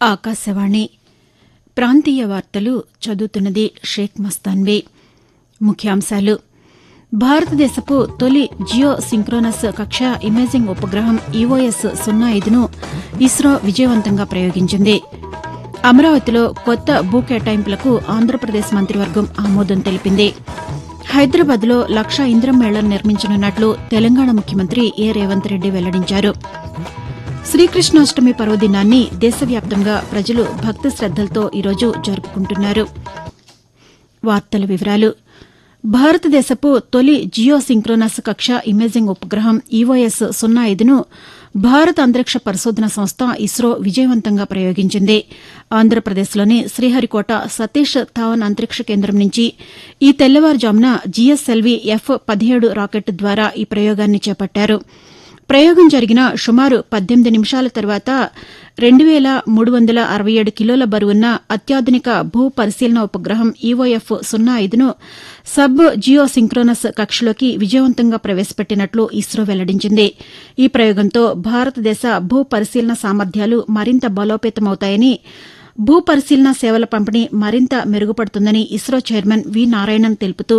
ఆకాశవాణి ప్రాంతీయ వార్తలు చదువుతున్నది షేక్ మస్తాన్వీ ముఖ్యాంశాలు భారతదేశపు తొలి జియో సింక్రోనస్ కక్ష ఇమేజింగ్ ఉపగ్రహం ఈఓఎస్ సున్నా ఐదును ఇస్రో విజయవంతంగా ప్రయోగించింది అమరావతిలో కొత్త భూ కేటాయింపులకు ఆంధ్రప్రదేశ్ మంత్రివర్గం ఆమోదం తెలిపింది హైదరాబాద్లో లక్ష ఇంద్రం మేళను నిర్మించనున్నట్లు తెలంగాణ ముఖ్యమంత్రి ఏ రేవంత్ రెడ్డి వెల్లడించారు శ్రీకృష్ణాష్టమి పర్వదినాన్ని దేశవ్యాప్తంగా ప్రజలు భక్తి శ్రద్దలతో ఈరోజు జరుపుకుంటున్నారు వార్తల వివరాలు భారతదేశపు తొలి జియో సింక్రోనస్ కక్ష ఇమేజింగ్ ఉపగ్రహం ఈఓఎస్ సున్నా ఐదును భారత అంతరిక్ష పరిశోధన సంస్థ ఇస్రో విజయవంతంగా ప్రయోగించింది ఆంధ్రప్రదేశ్లోని శ్రీహరికోట సతీష్ ధావన్ అంతరిక్ష కేంద్రం నుంచి ఈ తెల్లవారుజామున జీఎస్ఎల్వీ ఎఫ్ పదిహేడు రాకెట్ ద్వారా ఈ ప్రయోగాన్ని చేపట్టారు ప్రయోగం జరిగిన సుమారు పద్దెనిమిది నిమిషాల తర్వాత రెండు వేల మూడు వందల అరవై ఏడు కిలోల బరువున్న అత్యాధునిక భూ పరిశీలన ఉపగ్రహం ఈఓఎఫ్ సున్నా ఐదును సబ్ జియో సింక్రోనస్ కక్షలోకి విజయవంతంగా ప్రవేశపెట్టినట్లు ఇస్రో వెల్లడించింది ఈ ప్రయోగంతో భారతదేశ భూ పరిశీలన సామర్థ్యాలు మరింత బలోపేతమవుతాయని భూ పరిశీలన సేవల పంపిణీ మరింత మెరుగుపడుతుందని ఇస్రో చైర్మన్ వి నారాయణన్ తెలుపుతూ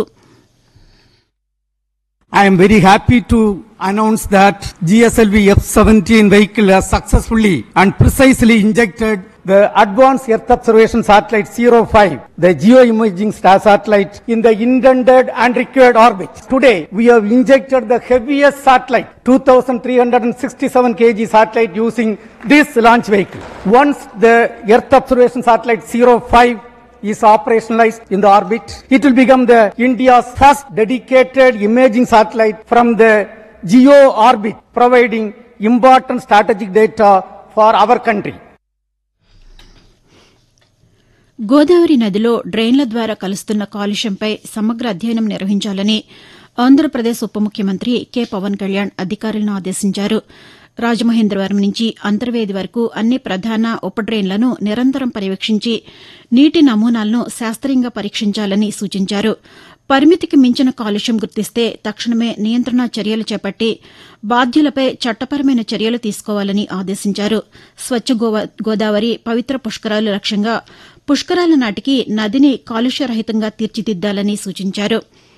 I am very happy to announce that GSLV F-17 vehicle has successfully and precisely injected the Advanced Earth Observation Satellite 05, the geoimaging star satellite, in the intended and required orbit. Today, we have injected the heaviest satellite, 2,367 kg satellite using this launch vehicle. Once the Earth Observation Satellite 05 is operationalized in the orbit. It will become the India's first dedicated imaging satellite from the geo orbit, providing important strategic data for our country. Godavari నదిలో డ్రైన్ల ద్వారా కలుస్తున్న కాలుష్యంపై సమగ్ర అధ్యయనం నిర్వహించాలని ఆంధ్రప్రదేశ్ ఉప ముఖ్యమంత్రి K Pawan Kalyan అధికారులను ఆదేశించారు రాజమహేంద్రవరం నుంచి అంతర్వేది వరకు అన్ని ప్రధాన ఉప డ్రైన్లను నిరంతరం పర్యవేక్షించి నీటి నమూనాలను శాస్త్రీయంగా పరీక్షించాలని సూచించారు పరిమితికి మించిన కాలుష్యం గుర్తిస్తే తక్షణమే నియంత్రణ చర్యలు చేపట్టి బాధ్యులపై చట్టపరమైన చర్యలు తీసుకోవాలని ఆదేశించారు స్వచ్ఛ గోదావరి పవిత్ర పుష్కరాలు లక్ష్యంగా పుష్కరాల నాటికి నదిని కాలుష్యరహితంగా తీర్చిదిద్దాలని సూచించారు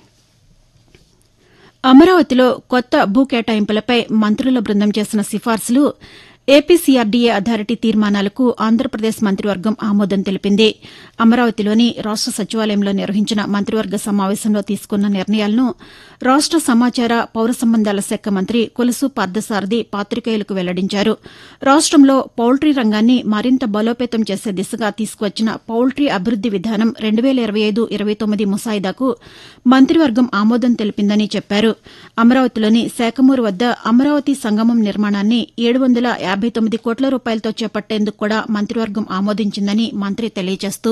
అమరావతిలో కొత్త భూ కేటాయింపులపై మంత్రుల బృందం చేసిన సిఫార్సులు ఏపీసీఆర్డీఏ అథారిటీ తీర్మానాలకు ఆంధ్రప్రదేశ్ మంత్రివర్గం ఆమోదం తెలిపింది అమరావతిలోని రాష్ట సచివాలయంలో నిర్వహించిన మంత్రివర్గ సమావేశంలో తీసుకున్న నిర్ణయాలను రాష్ట సమాచార పౌర సంబంధాల శాఖ మంత్రి కొలుసు పార్థసారథి పాతికేయులకు వెల్లడించారు రాష్టంలో పౌల్ట్రీ రంగాన్ని మరింత బలోపేతం చేసే దిశగా తీసుకువచ్చిన పౌల్ట్రీ అభివృద్ది విధానం రెండు వేల ఇరవై ఐదు ఇరవై తొమ్మిది ముసాయిదాకు మంత్రివర్గం ఆమోదం తెలిపిందని చెప్పారు అమరావతిలోని శాఖమూరు వద్ద అమరావతి సంగమం నిర్మాణాన్ని ఏడు వందల యాబై తొమ్మిది కోట్ల రూపాయలతో చేపట్టేందుకు కూడా మంత్రివర్గం ఆమోదించిందని మంత్రి తెలియజేస్తూ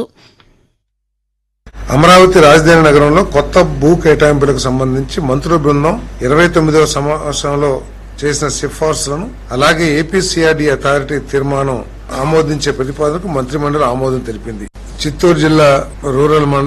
అమరావతి రాజధాని నగరంలో కొత్త భూ కేటాయింపులకు సంబంధించి మంత్రుల బృందం ఇరవై తొమ్మిదవ సమావేశంలో చేసిన సిఫార్సులను అలాగే ఏపీసీఆర్డీ అథారిటీ తీర్మానం ఆమోదించే ప్రతిపాదనకు మంత్రిమండలి ఆమోదం తెలిపింది చిత్తూరు జిల్లా రూరల్ మండలం